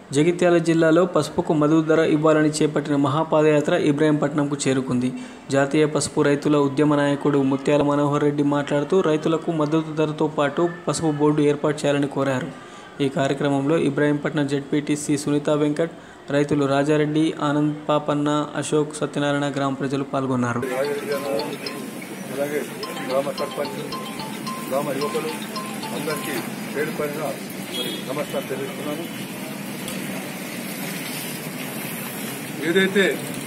జగిత్యాల జిల్లాలో పసుపుకు మద్దతు ధర ఇవ్వాలని చేపట్టిన మహాపాదయాత్ర ఇబ్రాహీంపట్నంకు చేరుకుంది జాతీయ పసుపు రైతుల ఉద్యమ నాయకుడు ముత్యాల మనోహర్ రెడ్డి మాట్లాడుతూ రైతులకు మద్దతు ధరతో పాటు పసుపు బోర్డు ఏర్పాటు చేయాలని కోరారు ఈ కార్యక్రమంలో ఇబ్రాహీంపట్నం జడ్పీటీసీ సునీత వెంకట్ రైతులు రాజారెడ్డి ఆనంద్ పాపన్న అశోక్ సత్యనారాయణ గ్రామ ప్రజలు పాల్గొన్నారు అలాగే గ్రామ సర్పంచ్ గ్రామ యువకులు అందరికీ పేరు పైన మరి నమస్కారం తెలియజేస్తున్నాను ఏదైతే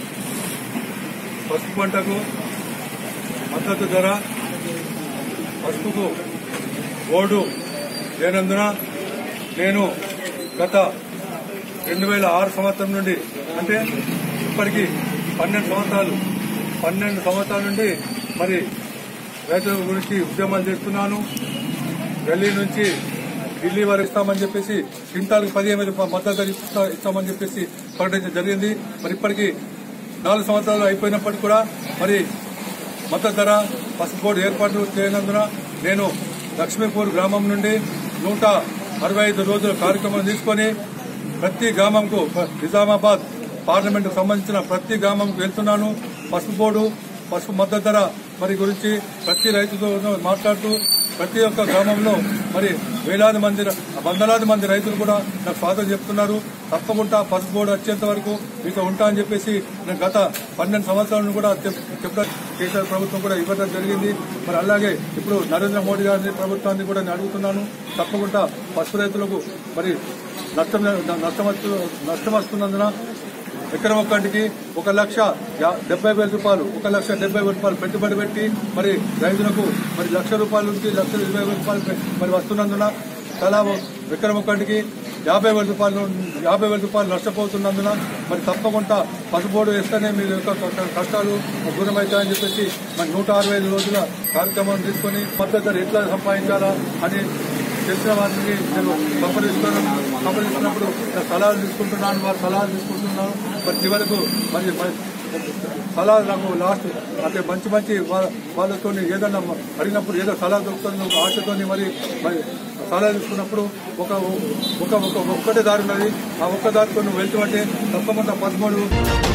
పసుపు పంటకు మద్దతు ధర పసుపుకు బోర్డు లేనందున నేను గత రెండు వేల ఆరు సంవత్సరం నుండి అంటే ఇప్పటికి పన్నెండు సంవత్సరాలు పన్నెండు సంవత్సరాల నుండి మరి రైతుల గురించి ఉద్యమాలు చేస్తున్నాను ఢిల్లీ నుంచి ఢిల్లీ వరకు ఇస్తామని చెప్పేసి క్వింటాల్కి పదిహేను రూపాయల మద్దతు ధర ఇస్తా- ఇస్తామని చెప్పేసి ప్రకటించడం జరిగింది మరి ఇప్పటికి నాలుగు సంవత్సరాలు అయిపోయినప్పటికీ కూడా మరి మద్దతు ధర పసుపు బోర్డు ఏర్పాటు చేయనందున నేను లక్ష్మీపూర్ గ్రామం నుండి నూట అరవై ఐదు రోజుల కార్యక్రమం తీసుకొని ప్రతి గ్రామంకు నిజామాబాద్ పార్లమెంటుకు సంబంధించిన ప్రతి గ్రామంకు వెళ్తున్నాను పసుపు బోర్డు పసుపు మద్దతు ధర మరి గురించి ప్రతి రైతుతో మాట్లాడుతూ ప్రతి ఒక్క గ్రామంలో మరి వేలాది మంది వందలాది మంది రైతులు కూడా నాకు స్వాగతం చెప్తున్నారు తప్పకుండా పసుపు బోర్డు వచ్చేంత వరకు మీతో ఉంటా అని చెప్పేసి నేను గత పన్నెండు సంవత్సరాలను కూడా చెప్- చెప్పడం కేసీఆర్ ప్రభుత్వం కూడా ఇవ్వడం జరిగింది మరి అలాగే ఇప్పుడు నరేంద్ర మోడీ గారిని ప్రభుత్వాన్ని కూడా నేను అడుగుతున్నాను తప్పకుండా పసుపు రైతులకు మరి నష్టం నష్టం వస్తు- నష్టం వస్తున్నందున ఎకరం ఒక్కటికి ఒక లక్ష యా- డెబ్బై వేల రూపాయలు ఒక లక్ష డెబ్బై వేల రూపాయలు పెట్టుబడి పెట్టి మరి రైతులకు మరి లక్ష రూపాయల నుంచి లక్ష ఇరవై వేల రూపాయలు పె- మరి వస్తున్నందున తలా ఎకరం ఒక్కటికి యాభై వేల రూపాయలు యాభై వేల రూపాయలు నష్టపోతున్నందున మరి తప్పకుండా పసుబోర్డు వేస్తేనే మీ యొక్క క- కష్టాలు దూరమవుతాయని చెప్పేసి మరి నూట అరవై ఐదు రోజుల కార్యక్రమం తీసుకొని మద్దతు ధర ఎట్లా సంపాదించాలా అని తెలిసిన వారికి నేను సంప్రదిస్తున్నాను సంప్రదిస్తున్నప్పుడు నా సలహాలు తీసుకుంటున్నాను వారి సలహాలు తీసుకుంటున్నాను మరి చివరకు మరి మరి సలహాలు నాకు లాస్ట్ అంటే మంచి మంచి వా- వాళ్ళతో ఏదైనా అడిగినప్పుడు ఏదో సలహా దొరుకుతుంది ఒక ఆశతో మరి మరి సలహా తీసుకున్నప్పుడు ఒక ఒక ఒక ఒక్కటే దారి ఉన్నది ఆ ఒక్క దారితో నువ్వు వెళ్తుంటే తప్పకుండా పదమూడు